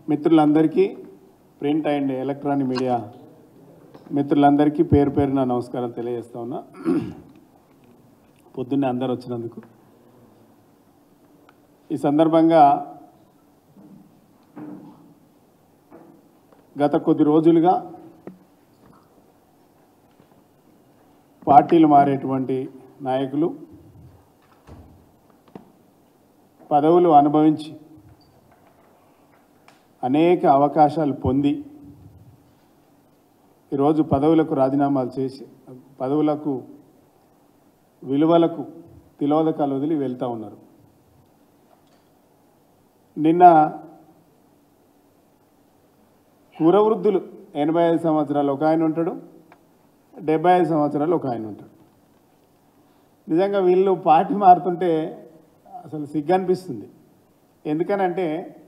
మిత్రులందరికీ print and electronic media మిత్రులందరికీ పేరు పేరున నమస్కారం తెలియజేస్తా ఉన్నా పొద్దున్నే అందరు వచ్చినందుకు ఈ సందర్భంగా గత కొద్ది రోజులుగా పార్టీలు మారేటువంటి నాయకులు పదవులు అనుభవించి అనేక అవకాశాలు పొంది ఈరోజు పదవులకు రాజీనామాలు చేసి పదవులకు విలువలకు తిలోదకాలు వదిలి వెళ్తూ ఉన్నారు నిన్న కురవృద్ధులు ఎనభై ఐదు సంవత్సరాలు ఒక ఆయన ఉంటాడు డెబ్బై ఐదు సంవత్సరాలు ఒక ఆయన ఉంటాడు నిజంగా వీళ్ళు పార్టీ మారుతుంటే అసలు సిగ్గు అనిపిస్తుంది ఎందుకనంటే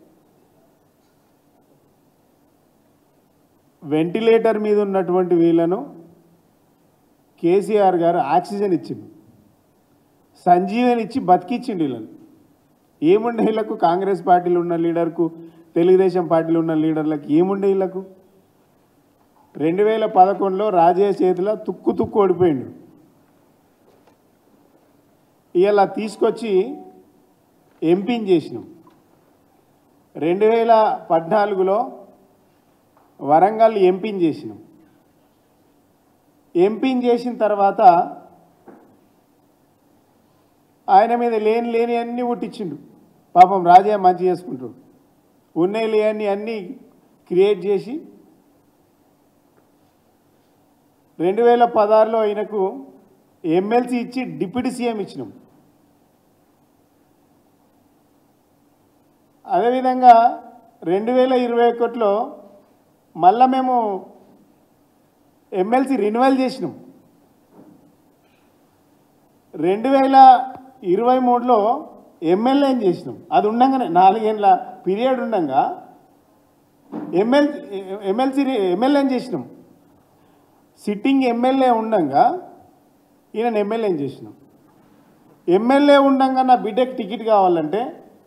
వెంటిలేటర్ మీద ఉన్నటువంటి వీళ్ళను కేసీఆర్ గారు ఆక్సిజన్ ఇచ్చిండు సంజీవని ఇచ్చి బతికిచ్చిండు వీళ్ళని ఏముండే వీళ్ళకు కాంగ్రెస్ పార్టీలో ఉన్న లీడర్కు తెలుగుదేశం పార్టీలో ఉన్న లీడర్లకు ఏముండే వీళ్ళకు రెండు వేల పదకొండులో రాజయ్య చేతిలో తుక్కు తుక్కు ఓడిపోయిండు ఇలా తీసుకొచ్చి ఎంపీని చేసినాం రెండు వేల పద్నాలుగులో వరంగల్ ఎంపీని చేసినాం ఎంపీని చేసిన తర్వాత ఆయన మీద లేని లేని అన్నీ పుట్టించిండు పాపం రాజయ్య మంచి చేసుకుంటాడు ఉన్నాయి లేని అన్నీ క్రియేట్ చేసి రెండు వేల పదహారులో ఆయనకు ఎమ్మెల్సీ ఇచ్చి డిప్యూటీ సీఎం ఇచ్చినాం అదేవిధంగా రెండు వేల ఇరవై ఒకటిలో మళ్ళా మేము ఎమ్మెల్సీ రిన్యువల్ చేసినాం రెండు వేల ఇరవై మూడులో ఎమ్మెల్యేని చేసినాం అది ఉండంగానే నాలుగేళ్ళ పీరియడ్ ఉండంగా ఎమ్మెల్ ఎమ్మెల్సీ ఎమ్మెల్యేని చేసినాం సిట్టింగ్ ఎమ్మెల్యే ఉండంగా ఈయన ఎమ్మెల్యేని చేసినాం ఎమ్మెల్యే ఉండంగా నా బిడ్డకి టికెట్ కావాలంటే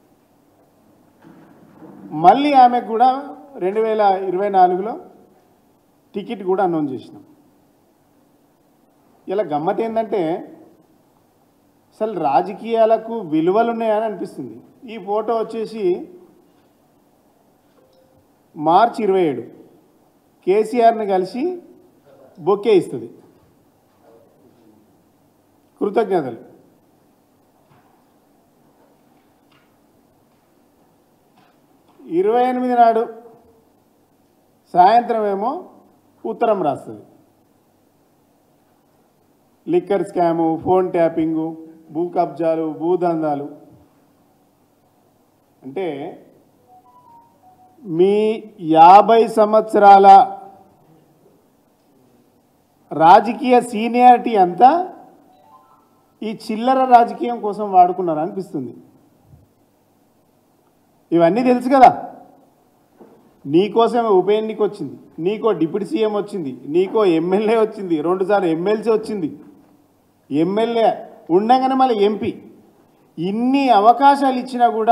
మళ్ళీ ఆమెకు కూడా రెండు వేల ఇరవై నాలుగులో టికెట్ కూడా అనౌన్స్ చేసినాం ఇలా గమ్మత్ ఏంటంటే అసలు రాజకీయాలకు విలువలు ఉన్నాయని అనిపిస్తుంది ఈ ఫోటో వచ్చేసి మార్చి ఇరవై ఏడు కేసీఆర్ని కలిసి బొకే ఇస్తుంది కృతజ్ఞతలు ఇరవై ఎనిమిది నాడు సాయంత్రం ఏమో ఉత్తరం రాస్తుంది లిక్కర్ స్కాము ఫోన్ ట్యాపింగు భూ కబ్జాలు భూదందాలు అంటే మీ యాభై సంవత్సరాల రాజకీయ సీనియారిటీ అంతా ఈ చిల్లర రాజకీయం కోసం వాడుకున్నారు అనిపిస్తుంది ఇవన్నీ తెలుసు కదా నీకోసమే ఉప ఎన్నిక వచ్చింది నీకో డిప్యూటీ సీఎం వచ్చింది నీకో ఎమ్మెల్యే వచ్చింది రెండుసార్లు ఎమ్మెల్సీ వచ్చింది ఎమ్మెల్యే ఉండగానే మళ్ళీ ఎంపీ ఇన్ని అవకాశాలు ఇచ్చినా కూడా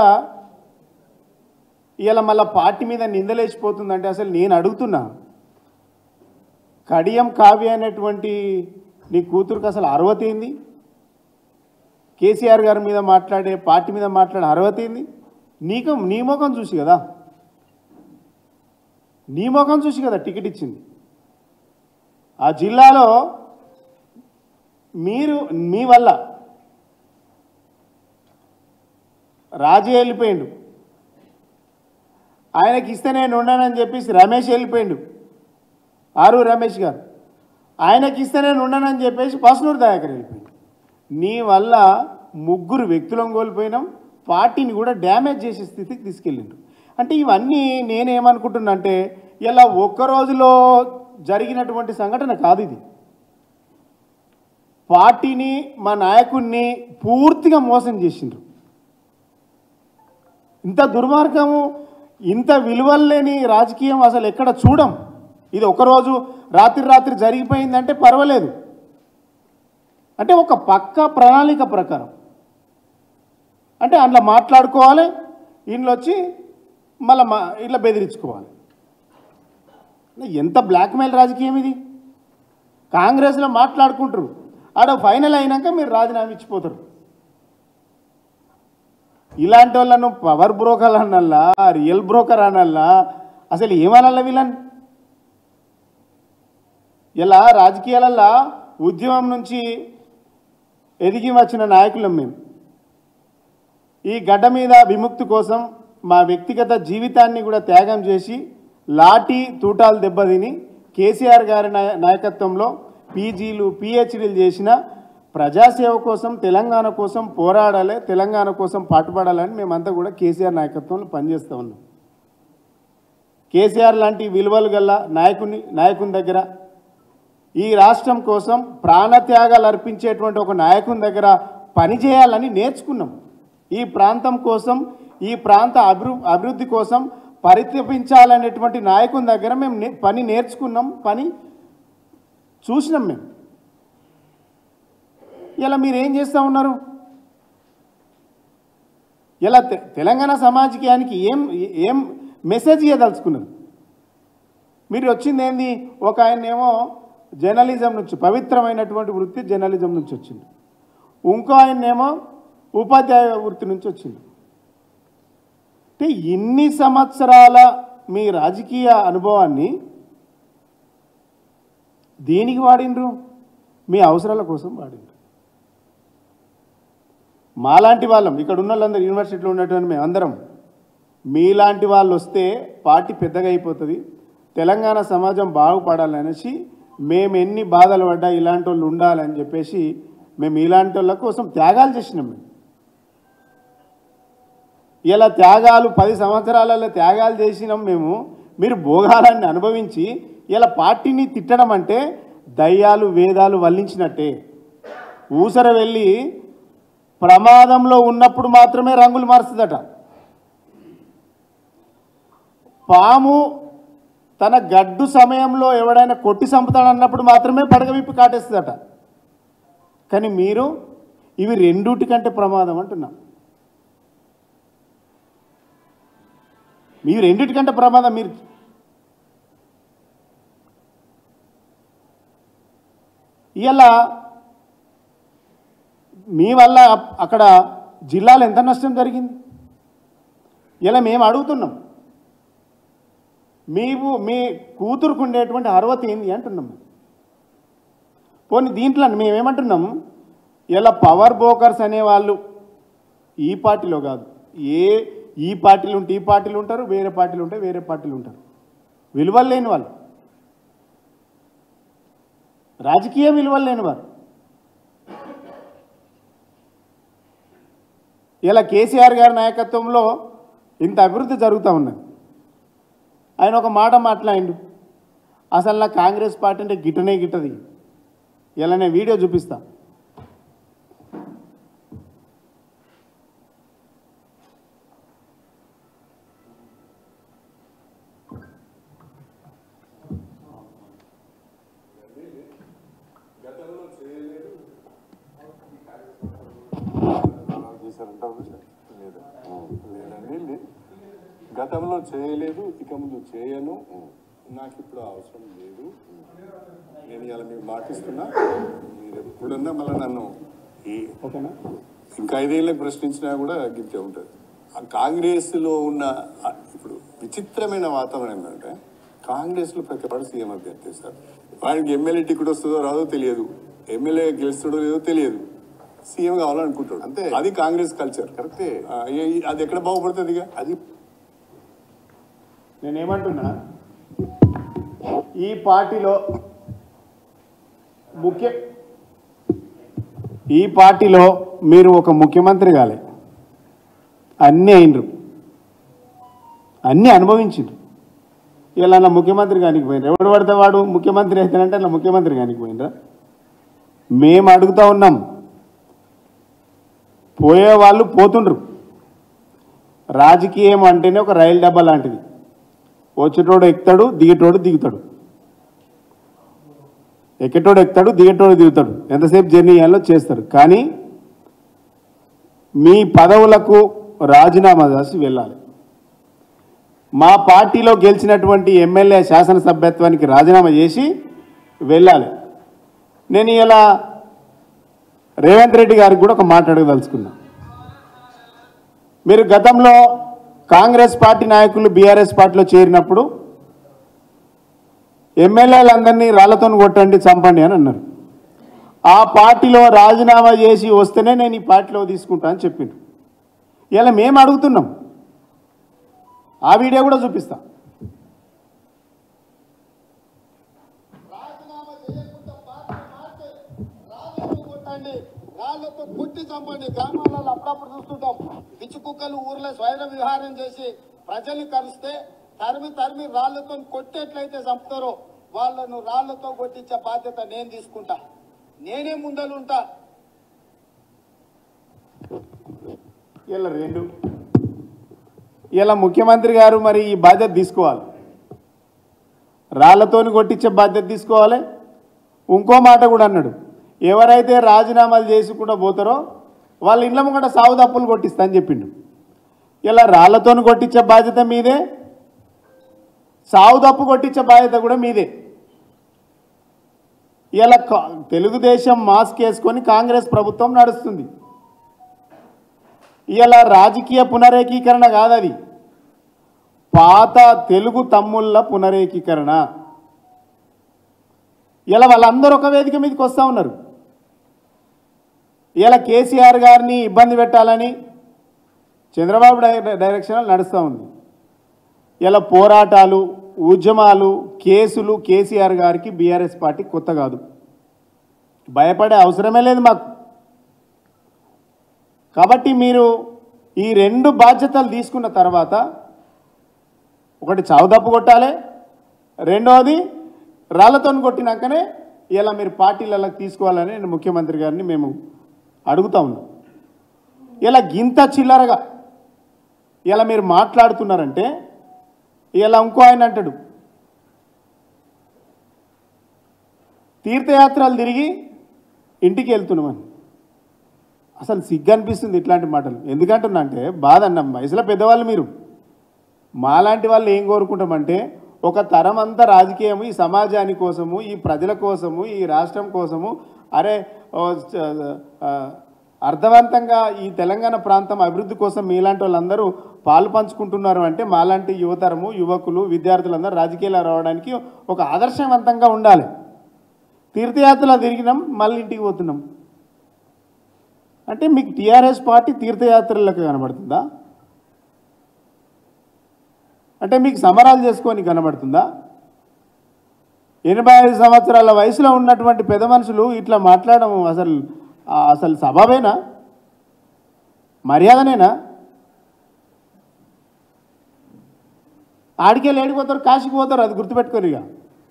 ఇలా మళ్ళీ పార్టీ మీద నిందలేసిపోతుందంటే అసలు నేను అడుగుతున్నా కడియం కావ్య అనేటువంటి నీ కూతురుకు అసలు అర్హత ఏంది కేసీఆర్ గారి మీద మాట్లాడే పార్టీ మీద మాట్లాడే అర్హత ఏంది నీకు నీ ముఖం చూసి కదా నీ ముఖం చూసి కదా టికెట్ ఇచ్చింది ఆ జిల్లాలో మీరు మీ వల్ల రాజు వెళ్ళిపోయిండు ఆయనకి ఇస్తే నేను ఉండనని చెప్పేసి రమేష్ వెళ్ళిపోయిండు ఆరు రమేష్ గారు ఆయనకి ఇస్తే నేను ఉండనని చెప్పేసి పసునూరు దయాకర్ వెళ్ళిపోయిండు నీ వల్ల ముగ్గురు వ్యక్తులను కోల్పోయినాం పార్టీని కూడా డ్యామేజ్ చేసే స్థితికి తీసుకెళ్ళిండు అంటే ఇవన్నీ నేనేమనుకుంటున్నా అంటే ఇలా ఒక్క రోజులో జరిగినటువంటి సంఘటన కాదు ఇది పార్టీని మా నాయకుడిని పూర్తిగా మోసం చేసిండ్రు ఇంత దుర్మార్గము ఇంత విలువలు లేని రాజకీయం అసలు ఎక్కడ చూడం ఇది ఒకరోజు రాత్రి రాత్రి జరిగిపోయిందంటే పర్వాలేదు అంటే ఒక పక్క ప్రణాళిక ప్రకారం అంటే అందులో మాట్లాడుకోవాలి వీళ్ళు వచ్చి మళ్ళీ మా ఇట్లా బెదిరించుకోవాలి ఎంత బ్లాక్మెయిల్ రాజకీయం ఇది కాంగ్రెస్లో మాట్లాడుకుంటారు ఆడ ఫైనల్ అయినాక మీరు రాజీనామా ఇచ్చిపోతారు ఇలాంటి వాళ్ళను పవర్ బ్రోకర్ అనల్లా రియల్ బ్రోకర్ అనల్లా అసలు ఏమనల్లా వీళ్ళని ఇలా రాజకీయాలల్లో ఉద్యమం నుంచి ఎదిగి వచ్చిన నాయకులం మేము ఈ గడ్డ మీద విముక్తి కోసం మా వ్యక్తిగత జీవితాన్ని కూడా త్యాగం చేసి లాఠీ తూటాలు దెబ్బతిని కేసీఆర్ గారి నాయ నాయకత్వంలో పీజీలు పిహెచ్డీలు చేసిన ప్రజాసేవ కోసం తెలంగాణ కోసం పోరాడాలి తెలంగాణ కోసం పాటుపడాలని మేమంతా కూడా కేసీఆర్ నాయకత్వంలో పనిచేస్తూ ఉన్నాం కేసీఆర్ లాంటి విలువలు గల నాయకుని నాయకుని దగ్గర ఈ రాష్ట్రం కోసం ప్రాణత్యాగాలు అర్పించేటువంటి ఒక నాయకుని దగ్గర పనిచేయాలని నేర్చుకున్నాం ఈ ప్రాంతం కోసం ఈ ప్రాంత అభివృ అభివృద్ధి కోసం పరితపించాలనేటువంటి నాయకుని దగ్గర మేము నే- పని నేర్చుకున్నాం పని చూసినాం మేము ఇలా మీరు ఏం చేస్తూ ఉన్నారు ఇలా తె- తెలంగాణ సమాజానికి ఏం ఏం మెసేజ్ ఇవ్వదలుచుకున్నారు మీరు వచ్చింది ఏంది ఒక ఆయనేమో జర్నలిజం నుంచి పవిత్రమైనటువంటి వృత్తి జర్నలిజం నుంచి వచ్చింది ఇంకో ఆయనేమో ఉపాధ్యాయ వృత్తి నుంచి వచ్చింది అంటే ఇన్ని సంవత్సరాల మీ రాజకీయ అనుభవాన్ని దేనికి వాడిండ్రు మీ అవసరాల కోసం వాడిండ్రు మాలాంటి వాళ్ళం ఇక్కడ ఉన్న వాళ్ళందరూ యూనివర్సిటీలో ఉన్నటువంటి మేమందరం మీలాంటి వాళ్ళు వస్తే పార్టీ పెద్దగా అయిపోతుంది తెలంగాణ సమాజం బాగుపడాలనేసి మేము ఎన్ని బాధలు పడ్డా ఇలాంటి వాళ్ళు ఉండాలని చెప్పేసి మేము ఇలాంటి వాళ్ళ కోసం త్యాగాలు చేసినాం మేము ఇలా త్యాగాలు పది సంవత్సరాలలో త్యాగాలు చేసినాం మేము మీరు భోగాలన్నీ అనుభవించి ఇలా పార్టీని తిట్టడం అంటే దయ్యాలు వేదాలు వల్లించినట్టే ఊసర వెళ్ళి ప్రమాదంలో ఉన్నప్పుడు మాత్రమే రంగులు మారుస్తుందట పాము తన గడ్డు సమయంలో ఎవడైనా కొట్టి చంపుతాడన్నప్పుడు మాత్రమే పడగ విప్పి కాటేస్తుందట కానీ మీరు ఇవి రెండుటి కంటే ప్రమాదం అంటున్నాం మీరు రెండిటికంటే ప్రమాదం మీరు ఇలా మీ వల్ల అక్కడ జిల్లాలో ఎంత నష్టం జరిగింది ఇలా మేము అడుగుతున్నాం మీకు మీ కూతురుకు ఉండేటువంటి అర్హత ఏంది అంటున్నాం మేము. పోనీ దీంట్లో మేమేమంటున్నాం ఇలా పవర్ బ్రోకర్స్ అనేవాళ్ళు ఈ పార్టీలో కాదు ఏ ఈ పార్టీలు ఉంటే ఈ పార్టీలు ఉంటారు వేరే పార్టీలు ఉంటే వేరే పార్టీలు ఉంటారు విలువలు లేని వాళ్ళు రాజకీయ విలువలు లేని వారు ఇలా కేసీఆర్ గారి నాయకత్వంలో ఇంత అభివృద్ధి జరుగుతూ ఉన్నది ఆయన ఒక మాట మాట్లాడిండు అసలు నా కాంగ్రెస్ పార్టీ అంటే గిట్టనే గిట్టది ఇలా నేను వీడియో చూపిస్తా చేశారంటారు లేదా లేదండి లే- గతంలో చేయలేదు ఇక ముందు చేయను నాకు ఇప్పుడు ఆ అవసరం లేదు నేను ఇలా మీకు మాటిస్తున్నా మీరు ఎప్పుడన్నా మళ్ళీ నన్ను ఈ ఓకేనా ఇంకా ఐదేళ్ళకి ప్రశ్నించినా కూడా గిఫ్టే ఉంటుంది ఆ కాంగ్రెస్లో ఉన్న ఆ ఇప్పుడు విచిత్రమైన వాతావరణం ఏంటంటే కాంగ్రెస్లో ప్రతి వాడు సీఎం అభ్యర్థి సార్ వాడికి ఎమ్మెల్యే టికెట్ వస్తుందో రాదో తెలియదు ఎమ్మెల్యే గెలుస్తాడో లేదో తెలియదు సీఎం కావాలనుకుంటాడు అంతే. అది కాంగ్రెస్ కల్చర్ కరెక్టే అది ఎక్కడ బాగుపడుతుంది ఇక అది నేనేమంటున్నా ఈ పార్టీలో ముఖ్య ఈ పార్టీలో మీరు ఒక ముఖ్యమంత్రి కాలే అన్నీ అయినరు అన్నీ అనుభవించిండ్రు ఇలా నా ముఖ్యమంత్రి కానికి పోయినరు ఎవడు పడితే వాడు ముఖ్యమంత్రి అయితేనంటే నా ముఖ్యమంత్రి కానికి పోయినరా మేము అడుగుతా ఉన్నాం పోయే వాళ్ళు పోతుండ్రు రాజకీయం అంటేనే ఒక రైలు డబ్బా లాంటిది వచ్చేటోడు ఎక్కుతాడు దిగేటోడు దిగుతాడు ఎక్కేటోడు ఎక్కుతాడు దిగేటోడు దిగుతాడు ఎంతసేపు జర్నీ చేయాలో చేస్తారు కానీ మీ పదవులకు రాజీనామా చేసి వెళ్ళాలి మా పార్టీలో గెలిచినటువంటి ఎమ్మెల్యే శాసనసభ్యత్వానికి రాజీనామా చేసి వెళ్ళాలి నేను ఇలా రేవంత్ రెడ్డి గారికి కూడా ఒక మాట అడగదలుచుకున్నా మీరు గతంలో కాంగ్రెస్ పార్టీ నాయకులు బీఆర్ఎస్ పార్టీలో చేరినప్పుడు ఎమ్మెల్యేలందరినీ రాళ్లతో కొట్టండి చంపండి అని అన్నారు ఆ పార్టీలో రాజీనామా చేసి వస్తేనే నేను ఈ పార్టీలో తీసుకుంటా అని చెప్పిండు ఇలా మేము అడుగుతున్నాం ఆ వీడియో కూడా చూపిస్తా రాజీనామా చేయకుండా పార్టీ మారితే రాళ్ళతో కొట్టండి రాళ్ళతో కొట్టి చంపండి గ్రామాలలో అప్పుడప్పుడు చూస్తుంటాం పిచ్చి కుక్కలు ఊర్లో స్వైర విహారం చేసి ప్రజల్ని కరిస్తే తరిమి తరిమి రాళ్లతో కొట్టేట్లయితే చంపుతారో వాళ్ళను రాళ్లతో కొట్టించే బాధ్యత నేను తీసుకుంటా నేనే ముందలుంటా ఇలా రెండు ఇలా ముఖ్యమంత్రి గారు మరి ఈ బాధ్యత తీసుకోవాలి రాళ్లతోని కొట్టించే బాధ్యత తీసుకోవాలి ఇంకో మాట కూడా అన్నాడు ఎవరైతే రాజీనామాలు చేసుకుంటూ పోతారో వాళ్ళ ఇండ్ల ముంగట సాగు తప్పులు కొట్టిస్తా అని చెప్పిండు ఇలా రాళ్లతోని కొట్టించే బాధ్యత మీదే సాగు తప్పు కొట్టించే బాధ్యత కూడా మీదే ఇలా కా- తెలుగుదేశం మాస్క్ వేసుకొని కాంగ్రెస్ ప్రభుత్వం నడుస్తుంది ఇలా రాజకీయ పునరేకీకరణ కాదది పాత తెలుగు తమ్ముళ్ళ పునరేకీకరణ ఇలా వాళ్ళందరూ ఒక వేదిక మీదకి వస్తూ ఉన్నారు ఇలా కేసీఆర్ గారిని ఇబ్బంది పెట్టాలని చంద్రబాబు డై- డైరెక్షన్ నడుస్తూ ఉంది ఇలా పోరాటాలు ఉద్యమాలు కేసులు కేసీఆర్ గారికి బీఆర్ఎస్ పార్టీ కొత్త కాదు భయపడే అవసరమే లేదు మాకు కాబట్టి మీరు ఈ రెండు బాధ్యతలు తీసుకున్న తర్వాత ఒకటి చావుదప్పు కొట్టాలి రెండవది రాళ్లతో కొట్టినాకనే ఇలా మీరు పార్టీలకు తీసుకోవాలని నేను ముఖ్యమంత్రి గారిని మేము అడుగుతా ఉన్నాం ఇలా గింత చిల్లరగా ఇలా మీరు మాట్లాడుతున్నారంటే ఇలా ఇంకో ఆయన అంటాడు తీర్థయాత్రలు తిరిగి ఇంటికి వెళ్తున్నామని అసలు సిగ్గు అనిపిస్తుంది ఇట్లాంటి మాటలు ఎందుకంటున్నా అంటే బాధ అన్న వయసులో పెద్దవాళ్ళు మీరు మాలాంటి వాళ్ళు ఏం కోరుకుంటామంటే ఒక తరం అంతా రాజకీయము ఈ సమాజాని కోసము ఈ ప్రజల కోసము ఈ రాష్ట్రం కోసము అరే ఓ చ- ఆ, అర్థవంతంగా ఈ తెలంగాణ ప్రాంతం అభివృద్ధి కోసం మీలాంటి వాళ్ళందరూ పాలు పంచుకుంటున్నారు అంటే మాలాంటి యువతరము యువకులు విద్యార్థులందరూ రాజకీయాలు రావడానికి ఒక ఆదర్శవంతంగా ఉండాలి తీర్థయాత్రలు తిరిగినాం మళ్ళీ ఇంటికి పోతున్నాం అంటే మీకు టీఆర్ఎస్ పార్టీ తీర్థయాత్రలకు కనబడుతుందా అంటే మీకు సమరాలు చేసుకొని కనబడుతుందా ఎనభై ఐదు సంవత్సరాల వయసులో ఉన్నటువంటి పెద్ద మనుషులు ఇట్లా మాట్లాడడం అసలు ఆ, అసలు సబబేనా మర్యాదనేనా ఆడికెళ్ళి ఏడిపోతారు కాశీకి పోతారు అది గుర్తుపెట్టుకోరు ఇక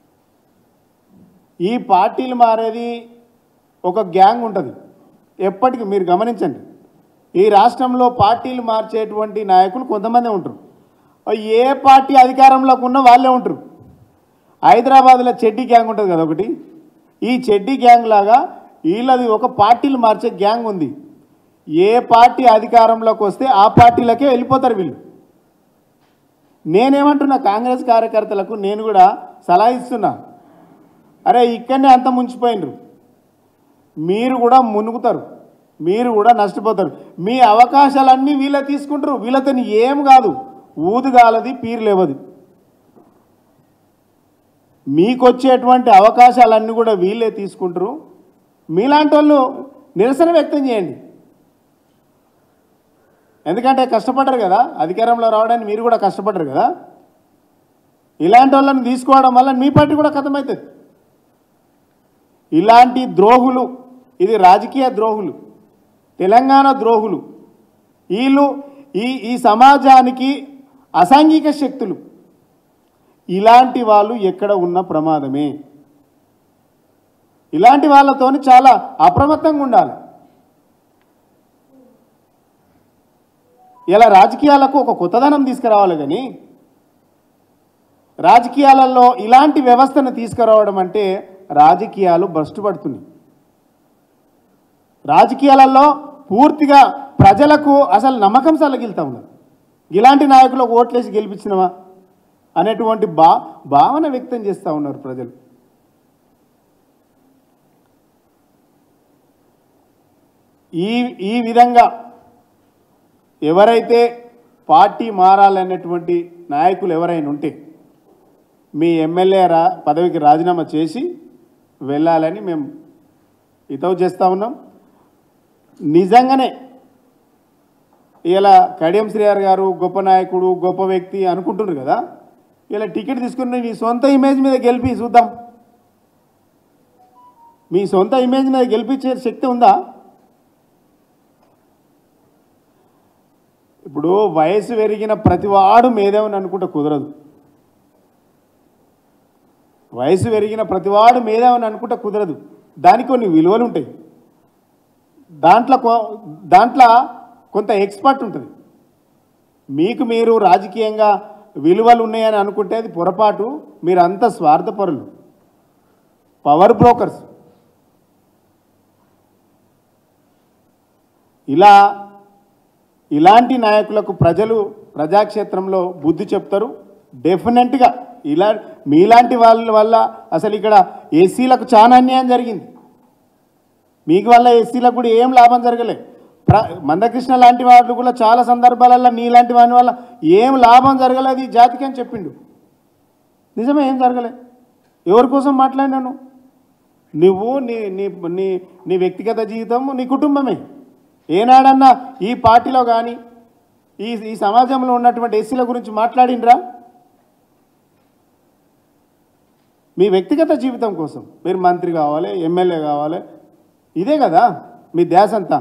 ఈ పార్టీలు మారేది ఒక గ్యాంగ్ ఉంటుంది ఎప్పటికీ మీరు గమనించండి ఈ రాష్ట్రంలో పార్టీలు మార్చేటువంటి నాయకులు కొంతమంది ఉంటారు ఏ పార్టీ అధికారంలోకి ఉన్నా వాళ్ళే ఉంటారు హైదరాబాద్లో చెడ్డీ గ్యాంగ్ ఉంటుంది కదా ఒకటి ఈ చెడ్డీ గ్యాంగ్ లాగా వీళ్ళది ఒక పార్టీలు మార్చే గ్యాంగ్ ఉంది ఏ పార్టీ అధికారంలోకి వస్తే ఆ పార్టీలకే వెళ్ళిపోతారు వీళ్ళు నేనేమంటున్నా కాంగ్రెస్ కార్యకర్తలకు నేను కూడా సలహా ఇస్తున్నా అరే ఇక్కడనే అంత ముంచిపోయినరు మీరు కూడా మునుగుతారు మీరు కూడా నష్టపోతారు మీ అవకాశాలన్నీ వీళ్ళే తీసుకుంటారు వీళ్ళతో ఏం కాదు ఊదుగాలది పీరు లేవది మీకు వచ్చేటువంటి అవకాశాలన్నీ కూడా వీళ్ళే తీసుకుంటారు మీలాంటి వాళ్ళు నిరసన వ్యక్తం చేయండి ఎందుకంటే కష్టపడ్డారు కదా అధికారంలో రావడానికి మీరు కూడా కష్టపడ్డారు కదా ఇలాంటి వాళ్ళని తీసుకోవడం వల్ల మీ పార్టీ కూడా కథమవుతుంది ఇలాంటి ద్రోహులు ఇది రాజకీయ ద్రోహులు తెలంగాణ ద్రోహులు వీళ్ళు ఈ ఈ సమాజానికి అసాంఘిక శక్తులు ఇలాంటి వాళ్ళు ఎక్కడ ఉన్న ప్రమాదమే ఇలాంటి వాళ్ళతోని చాలా అప్రమత్తంగా ఉండాలి ఇలా రాజకీయాలకు ఒక కొత్తదనం తీసుకురావాలి కానీ రాజకీయాలలో ఇలాంటి వ్యవస్థను తీసుకురావడం అంటే రాజకీయాలు భ్రష్టు పడుతున్నాయి రాజకీయాలలో పూర్తిగా ప్రజలకు అసలు నమ్మకం సలగిల్తా ఉన్నారు ఇలాంటి నాయకులకు ఓట్లేసి గెలిపించినవా అనేటువంటి భా భావన వ్యక్తం చేస్తూ ఉన్నారు ప్రజలు ఈ ఈ విధంగా ఎవరైతే పార్టీ మారాలనేటువంటి నాయకులు ఎవరైనా ఉంటే మీ ఎమ్మెల్యే రా పదవికి రాజీనామా చేసి వెళ్ళాలని మేము హితవు చేస్తూ ఉన్నాం నిజంగానే ఇలా కడియం శ్రీఆర్ గారు గొప్ప నాయకుడు గొప్ప వ్యక్తి అనుకుంటున్నారు కదా ఇలా టికెట్ తీసుకుని నీ సొంత ఇమేజ్ మీద గెలిపి చూద్దాం మీ సొంత ఇమేజ్ మీద గెలిపించే శక్తి ఉందా ఇప్పుడు వయసు పెరిగిన ప్రతివాడు మేధావిని అనుకుంటే కుదరదు వయసు పెరిగిన ప్రతివాడు మేధావిని అనుకుంటే కుదరదు దానికి కొన్ని విలువలు ఉంటాయి దాంట్లో కొ- దాంట్లో కొంత ఎక్స్పర్ట్ ఉంటుంది మీకు మీరు రాజకీయంగా విలువలు ఉన్నాయని అనుకుంటే అది పొరపాటు మీరు అంత స్వార్థపరులు పవర్ బ్రోకర్స్ ఇలా ఇలాంటి నాయకులకు ప్రజలు ప్రజాక్షేత్రంలో బుద్ధి చెప్తారు డెఫినెట్గా ఇలా మీలాంటి వాళ్ళ వల్ల అసలు ఇక్కడ ఎస్సీలకు చాలా అన్యాయం జరిగింది మీకు వల్ల ఎస్సీలకు కూడా ఏం లాభం జరగలే ప్ర మందకృష్ణ లాంటి వాళ్ళు కూడా చాలా సందర్భాలలో నీలాంటి వాని వల్ల ఏం లాభం జరగలేదు ఈ జాతికి అని చెప్పిండు నిజమే ఏం జరగలే ఎవరి కోసం మాట్లాడినాను నువ్వు నీ నీ నీ నీ వ్యక్తిగత జీవితం నీ కుటుంబమే ఏనాడన్నా ఈ పార్టీలో కానీ ఈ ఈ సమాజంలో ఉన్నటువంటి ఎస్సీల గురించి మాట్లాడిండ్రా మీ వ్యక్తిగత జీవితం కోసం మీరు మంత్రి కావాలి ఎమ్మెల్యే కావాలి ఇదే కదా మీ ధ్యాస అంతా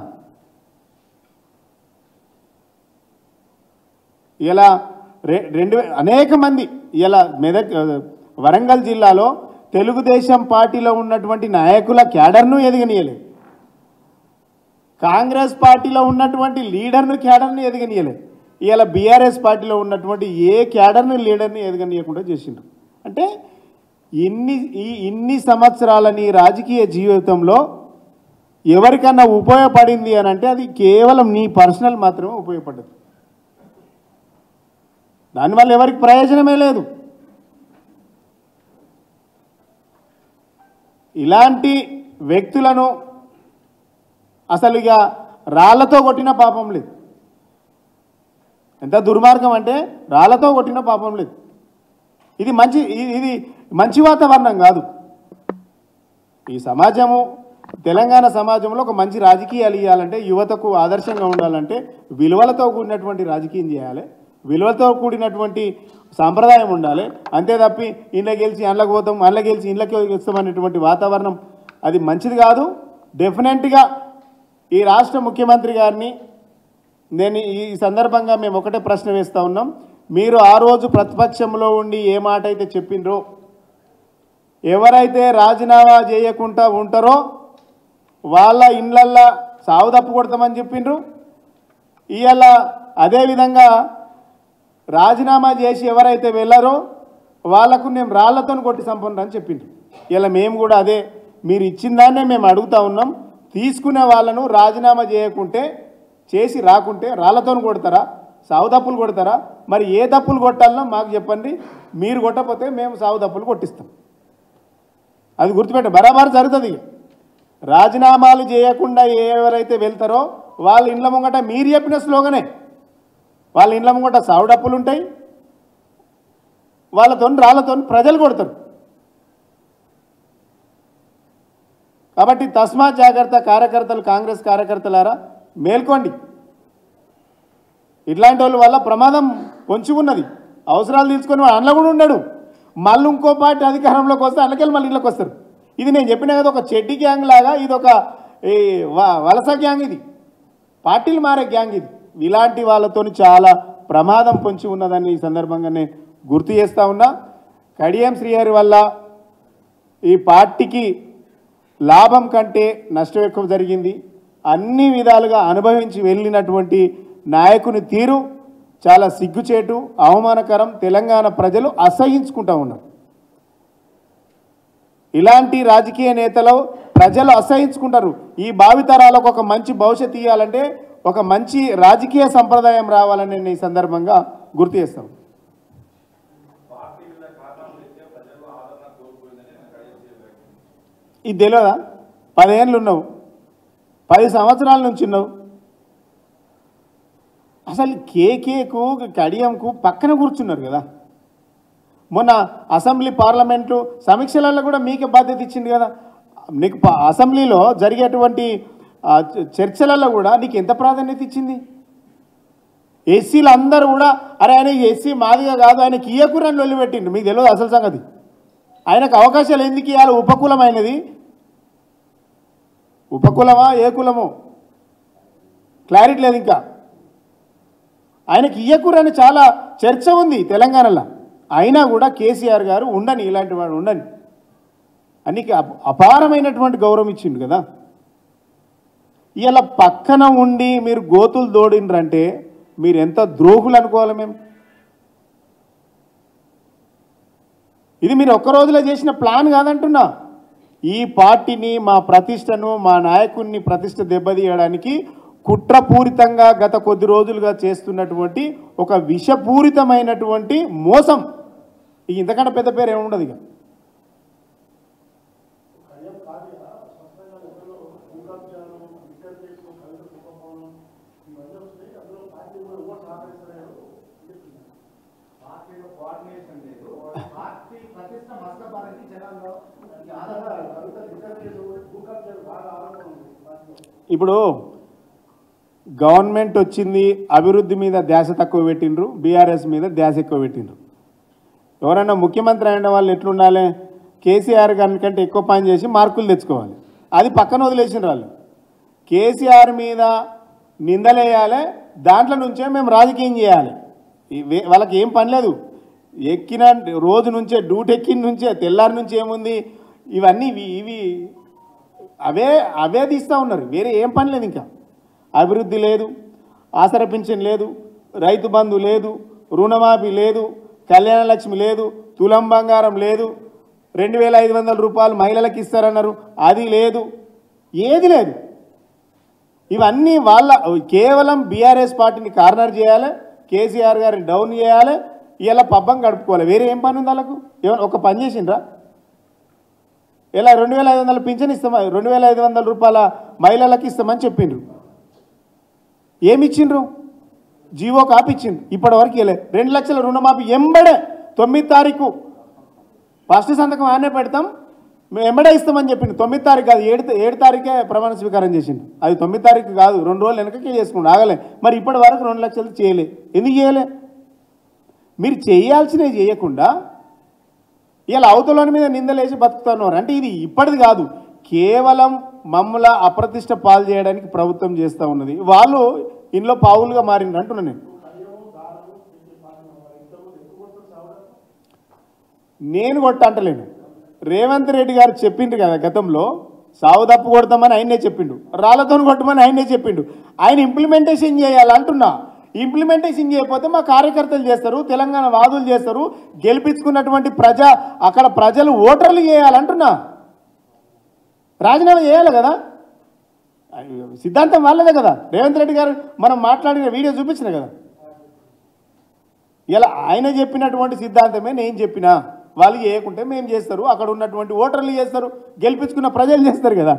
ఇలా రె రెండు వే- అనేక మంది ఇలా మెదక్ వరంగల్ జిల్లాలో తెలుగుదేశం పార్టీలో ఉన్నటువంటి నాయకుల క్యాడర్ను ఎదగనీయలేదు కాంగ్రెస్ పార్టీలో ఉన్నటువంటి లీడర్ను క్యాడర్ను ఎదగనీయలేదు ఇలా బీఆర్ఎస్ పార్టీలో ఉన్నటువంటి ఏ క్యాడర్ను లీడర్ని ఎదగనీయకుండా చేసిండ్రు అంటే ఇన్ని ఈ ఇన్ని సంవత్సరాల నీ రాజకీయ జీవితంలో ఎవరికన్నా ఉపయోగపడింది అని అంటే అది కేవలం నీ పర్సనల్ మాత్రమే ఉపయోగపడ్డది దానివల్ల ఎవరికి ప్రయోజనమే లేదు ఇలాంటి వ్యక్తులను అసలు ఇక రాళ్లతో కొట్టిన పాపం లేదు ఎంత దుర్మార్గం అంటే రాళ్లతో కొట్టిన పాపం లేదు ఇది మంచి ఇది- ఇది మంచి వాతావరణం కాదు ఈ సమాజము తెలంగాణ సమాజంలో ఒక మంచి రాజకీయాలు ఇవ్వాలంటే యువతకు ఆదర్శంగా ఉండాలంటే విలువలతో కూడినటువంటి రాజకీయం చేయాలి విలువలతో కూడినటువంటి సాంప్రదాయం ఉండాలి అంతే తప్పి ఇండ్ల గెలిచి అండ్లకు పోతాం అండ్ల గెలిచి ఇండ్లకి వస్తామనేటువంటి వాతావరణం అది మంచిది కాదు డెఫినెట్గా ఈ రాష్ట్ర ముఖ్యమంత్రి గారిని నేను ఈ సందర్భంగా మేము ఒకటే ప్రశ్న వేస్తూ ఉన్నాం మీరు ఆ రోజు ప్రతిపక్షంలో ఉండి ఏ మాట అయితే చెప్పిండ్రో ఎవరైతే రాజీనామా చేయకుండా ఉంటారో వాళ్ళ ఇండ్లల్లో సావు తప్పు కొడతామని చెప్పిండ్రు ఇవాళ అదేవిధంగా రాజీనామా చేసి ఎవరైతే వెళ్ళారో వాళ్ళకు మేము రాళ్లతో కొట్టి సంపన్న అని చెప్పిండ్రు ఇలా మేము కూడా అదే మీరు ఇచ్చిన దాన్నే మేము అడుగుతా ఉన్నాం తీసుకునే వాళ్ళను రాజీనామా చేయకుంటే చేసి రాకుంటే రాళ్లతో కొడతారా సావు తప్పులు కొడతారా మరి ఏ తప్పులు కొట్టాలనో మాకు చెప్పండి మీరు కొట్టకపోతే మేము సావు తప్పులు కొట్టిస్తాం అది గుర్తుపెట్ట బరాబర్ జరుగుతుంది రాజీనామాలు చేయకుండా ఎవరైతే వెళ్తారో వాళ్ళ ఇండ్ల ముంగట మీరు చెప్పిన స్లోగనే వాళ్ళ ఇండ్ల ముంగట సావు డప్పులు ఉంటాయి వాళ్ళతో రాళ్ళతో ప్రజలు కొడతారు కాబట్టి తస్మా జాగ్రత్త కార్యకర్తలు కాంగ్రెస్ కార్యకర్తలారా మేల్కోండి ఇట్లాంటి వాళ్ళ వల్ల ప్రమాదం పొంచి ఉన్నది అవసరాలు తీసుకొని వాడు అందులో కూడా ఉన్నాడు మళ్ళీ ఇంకో పార్టీ అధికారంలోకి వస్తే అందుకెళ్ళి మళ్ళీ ఇళ్ళకి వస్తారు ఇది నేను చెప్పిన కదా ఒక చెడ్డి గ్యాంగ్ లాగా ఇది ఒక ఈ వ- వలస గ్యాంగ్ ఇది పార్టీలు మారే గ్యాంగ్ ఇది ఇలాంటి వాళ్ళతో చాలా ప్రమాదం పొంచి ఉన్నదని ఈ సందర్భంగా నేను గుర్తు చేస్తా ఉన్నా కడియం శ్రీహరి వల్ల ఈ పార్టీకి లాభం కంటే నష్టం ఎక్కువ జరిగింది అన్ని విధాలుగా అనుభవించి వెళ్ళినటువంటి నాయకుని తీరు చాలా సిగ్గుచేటు అవమానకరం తెలంగాణ ప్రజలు అసహించుకుంటా ఉన్నారు ఇలాంటి రాజకీయ నేతలు ప్రజలు అసహించుకుంటారు ఈ భావితరాలకు ఒక మంచి భవిష్యత్తు ఇవ్వాలంటే ఒక మంచి రాజకీయ సంప్రదాయం రావాలని నేను ఈ సందర్భంగా గుర్తు చేస్తాను ఇది తెలియదా పదేళ్ళు ఉన్నావు పది సంవత్సరాల నుంచి ఉన్నావు అసలు కేకేకు కడియంకు పక్కన కూర్చున్నారు కదా మొన్న అసెంబ్లీ పార్లమెంటు సమీక్షలలో కూడా మీకే బాధ్యత ఇచ్చింది కదా నీకు ప- అసెంబ్లీలో జరిగేటువంటి ఆ, చ- చర్చలలో కూడా నీకు ఎంత ప్రాధాన్యత ఇచ్చింది ఎస్సీలు అందరూ కూడా అరే ఆయన ఎస్సీ మాదిగా కాదు ఆయనకి ఇయ్యకూరని వదిలిపెట్టిండు మీకు తెలియదు అసలు సంగతి ఆయనకు అవకాశాలు ఎందుకు ఇవ్వాలి ఉపకులమైనది ఉపకులమా ఏ కులమో క్లారిటీ లేదు ఇంకా ఆయనకి ఇయ్యకూరని చాలా చర్చ ఉంది తెలంగాణలో అయినా కూడా కేసీఆర్ గారు ఉండని ఇలాంటి వాడు ఉండని అనికి అప- అపారమైనటువంటి గౌరవం ఇచ్చిండు కదా ఇలా పక్కన ఉండి మీరు గోతులు దోడిండ్రంటే మీరు ఎంత ద్రోహులు అనుకోవాలి మేము ఇది మీరు ఒక్క రోజులో చేసిన ప్లాన్ కాదంటున్నా ఈ పార్టీని మా ప్రతిష్టను మా నాయకుడిని ప్రతిష్ట దెబ్బతీయడానికి కుట్రపూరితంగా గత కొద్ది రోజులుగా చేస్తున్నటువంటి ఒక విషపూరితమైనటువంటి మోసం ఇక ఇంతకంటే పెద్ద పేరు ఏముండదు ఇక పార్టీలో కోఆర్డినేషన్ లేదు పార్టీ ప్రతిష్ట మసకబారని జనాల్లో ఈ ఆధారాలు కవిత రిటర్న్ భూకబ్జాలు బాగా ఆరోపణ ఉంది పార్టీలో ఇప్పుడు గవర్నమెంట్ వచ్చింది అభివృద్ధి మీద ధ్యాస తక్కువ పెట్టిండ్రు బీఆర్ఎస్ మీద ధ్యాస ఎక్కువ పెట్టిండ్రు ఎవరైనా ముఖ్యమంత్రి అయిన వాళ్ళు ఎట్లుండాలి కేసీఆర్ గారి కంటే ఎక్కువ పని చేసి మార్కులు తెచ్చుకోవాలి అది పక్కన వదిలేసిన వాళ్ళు కేసీఆర్ మీద నిందలేయాలి దాంట్లో నుంచే మేము రాజకీయం చేయాలి ఈ వే- వాళ్ళకి ఏం పని లేదు ఎక్కిన రోజు నుంచే డ్యూటీ ఎక్కిన నుంచే తెల్లారి నుంచి ఏముంది ఇవన్నీ ఇవి ఇవి అవే అవే తీస్తూ ఉన్నారు వేరే ఏం పని లేదు ఇంకా అభివృద్ధి లేదు ఆసర పింఛన్ లేదు రైతు బంధు లేదు రుణమాఫీ లేదు కళ్యాణ లక్ష్మి లేదు తులం బంగారం లేదు రెండు వేల ఐదు వందల రూపాయలు మహిళలకు ఇస్తారన్నారు అది లేదు ఏది లేదు ఇవన్నీ వాళ్ళ కేవలం బీఆర్ఎస్ పార్టీని కార్నర్ చేయాలి కేసీఆర్ గారిని డౌన్ చేయాలి ఇలా పబ్బం గడుపుకోవాలి వేరే ఏం పని ఉంది వాళ్ళకు ఏమన్నా ఒక పని చేసిండ్రా ఇలా రెండు వేల ఐదు వందల పింఛన్ ఇస్తామా రెండు వేల ఐదు వందల రూపాయల మహిళలకు ఇస్తామని చెప్పిండ్రు ఏమి ఇచ్చిండ్రు జీవో కాపీ ఇచ్చింది ఇప్పటి వరకు ఇవ్వలే రెండు లక్షల రుణమాఫీ ఎంబడే తొమ్మిది తారీఖు ఫస్ట్ సంతకం ఆనే పెడతాం మేము ఎంబడే ఇస్తామని చెప్పిండు తొమ్మిది తారీఖు కాదు ఏడు ఏడు తారీఖే ప్రమాణ స్వీకారం చేసిండు అది తొమ్మిది తారీఖు కాదు రెండు రోజులు వెనకకే చేసుకుండు ఆగలే మరి ఇప్పటి వరకు రెండు లక్షలు చేయలే ఎందుకు చేయలే మీరు చేయాల్సినవి చేయకుండా ఇలా అవతలని మీద నిందలేసి బతుకుతున్నారు అంటే ఇది ఇప్పటిది కాదు కేవలం మమ్మల అప్రతిష్ట పాలు చేయడానికి ప్రభుత్వం చేస్తూ ఉన్నది వాళ్ళు ఇంట్లో పావులుగా మారింది అంటున్నా నేను నేను కొట్ట అంటలేను రేవంత్ రెడ్డి గారు చెప్పిండు కదా గతంలో సావు తప్పు కొడతామని ఆయనే చెప్పిండు రాళ్లతో కొట్టమని ఆయనే చెప్పిండు ఆయన ఇంప్లిమెంటేషన్ చేయాలి అంటున్నా ఇంప్లిమెంటేషన్ చేయకపోతే మా కార్యకర్తలు చేస్తారు తెలంగాణ వాదులు చేస్తారు గెలిపించుకున్నటువంటి ప్రజా అక్కడ ప్రజలు ఓటర్లు చేయాలంటున్నా రాజీనామా చేయాలి కదా సిద్ధాంతం వాళ్ళదే కదా రేవంత్ రెడ్డి గారు మనం మాట్లాడిన వీడియో చూపించిన కదా ఇలా ఆయన చెప్పినటువంటి సిద్ధాంతమే నేను చెప్పినా వాళ్ళు చేయకుంటే మేము చేస్తారు అక్కడ ఉన్నటువంటి ఓటర్లు చేస్తారు గెలిపించుకున్న ప్రజలు చేస్తారు కదా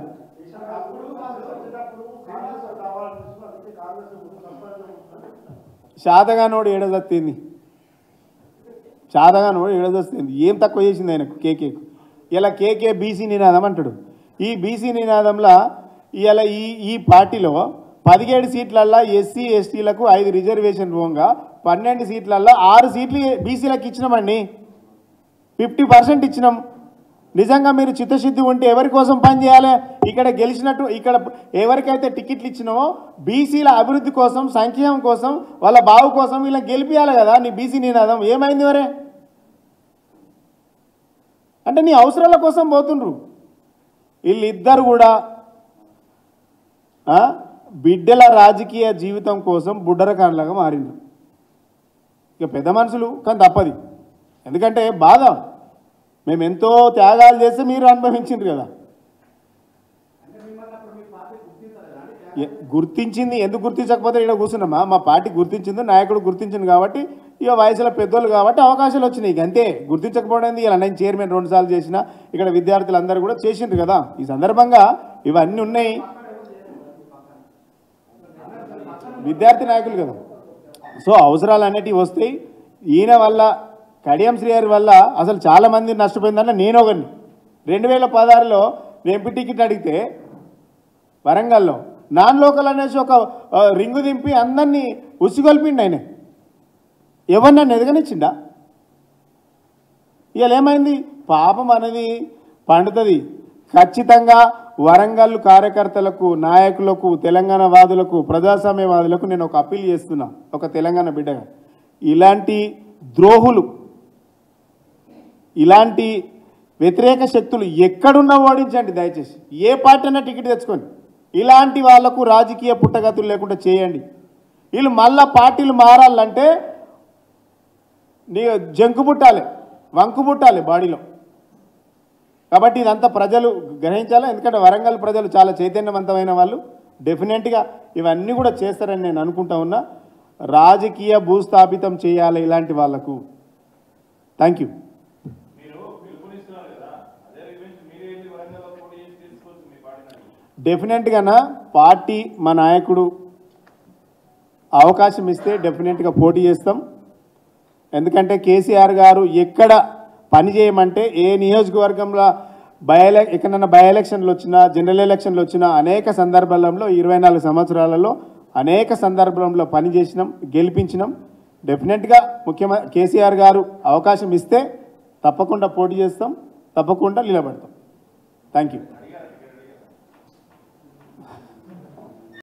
శాతగానోడు ఏడదత్తింది శాతగానోడు ఏడదొస్తుంది ఏం తక్కువ చేసింది ఆయనకు కేకేకు ఇలా కేకే బీసీ నినాదం అంటాడు ఈ బీసీ నినాదంలో ఇలా ఈ ఈ పార్టీలో పదిహేడు సీట్లల్లో ఎస్సీ ఎస్టీలకు ఐదు రిజర్వేషన్ పోగా పన్నెండు సీట్లల్లో ఆరు సీట్లు బీసీలకు ఇచ్చినామండి ఫిఫ్టీ పర్సెంట్ ఇచ్చినాం నిజంగా మీరు చిత్తశుద్ధి ఉంటే ఎవరి కోసం పనిచేయాలి ఇక్కడ గెలిచినట్టు ఇక్కడ ఎవరికైతే టికెట్లు ఇచ్చినామో బీసీల అభివృద్ధి కోసం సంక్షేమం కోసం వాళ్ళ బావు కోసం వీళ్ళని గెలిపియాలి కదా నీ బీసీ నినాదం ఏమైంది మరే అంటే నీ అవసరాల కోసం పోతుండ్రు వీళ్ళిద్దరు కూడా ఆ, బిడ్డల రాజకీయ జీవితం కోసం బుడ్డరకాండ్లాగా మారిండ్రు ఇక పెద్ద మనుషులు కానీ తప్పది ఎందుకంటే బాధ మేము ఎంతో త్యాగాలు చేస్తే మీరు అనుభవించిండ్రు కదా ఎ- గుర్తించింది ఎందుకు గుర్తించకపోతే ఇక్కడ కూర్చున్నామా మా పార్టీ గుర్తించింది నాయకుడు గుర్తించింది కాబట్టి ఇక వయసులో పెద్దోళ్ళు కాబట్టి అవకాశాలు వచ్చినాయి ఇక అంతే గుర్తించకపోవడం ఇలా నేను చైర్మన్ రెండు సార్లు చేసిన ఇక్కడ విద్యార్థులందరూ కూడా చేసిండ్రు కదా ఈ సందర్భంగా ఇవన్నీ ఉన్నాయి విద్యార్థి నాయకులు కదా సో అవసరాలు అనేటివి వస్తాయి ఈయన వల్ల కడియం శ్రీహరి వల్ల అసలు చాలా మంది నష్టపోయిందన్న నేను ఒకరిని రెండు వేల పదహారులో ఎంపీ టికెట్ అడిగితే వరంగల్లో నాన్ లోకల్ అనేసి ఒక ఆ, రింగు దింపి అందరినీ ఉసిగొల్పిండి ఆయన ఎవరు నన్ను ఎదగనిచ్చిండా ఇవాళ ఏమైంది పాపం అనేది పండుతుంది ఖచ్చితంగా వరంగల్ కార్యకర్తలకు నాయకులకు తెలంగాణ వాదులకు ప్రజాస్వామ్యవాదులకు నేను ఒక అప్పీల్ చేస్తున్నా ఒక తెలంగాణ బిడ్డగా ఇలాంటి ద్రోహులు ఇలాంటి వ్యతిరేక శక్తులు ఎక్కడున్నా ఓడించండి దయచేసి ఏ పార్టీ అయినా టికెట్ తెచ్చుకోండి ఇలాంటి వాళ్లకు రాజకీయ పుట్టగతులు లేకుండా చేయండి వీళ్ళు మళ్ళా పార్టీలు మారాలంటే నీ జంకు పుట్టాలి వంకు పుట్టాలి బాడీలో కాబట్టి ఇదంతా ప్రజలు గ్రహించాలి ఎందుకంటే వరంగల్ ప్రజలు చాలా చైతన్యవంతమైన వాళ్ళు డెఫినెట్గా ఇవన్నీ కూడా చేస్తారని నేను అనుకుంటా ఉన్నా రాజకీయ భూస్థాపితం చేయాలి ఇలాంటి వాళ్లకు థ్యాంక్ యూ డెఫినెట్గానా పార్టీ మా నాయకుడు అవకాశం ఇస్తే డెఫినెట్గా పోటీ చేస్తాం ఎందుకంటే కేసీఆర్ గారు ఎక్కడ పని చేయమంటే ఏ నియోజకవర్గంలో బై ఎలె ఎక్కడన్నా బై ఎలక్షన్లు వచ్చినా జనరల్ ఎలక్షన్లు వచ్చినా అనేక సందర్భాలలో ఇరవై నాలుగు సంవత్సరాలలో అనేక సందర్భంలో పని చేసినాం గెలిపించినాం డెఫినెట్గా ముఖ్యమంత్రి కేసీఆర్ గారు అవకాశం ఇస్తే తప్పకుండా పోటీ చేస్తాం తప్పకుండా నిలబడతాం థ్యాంక్ యూ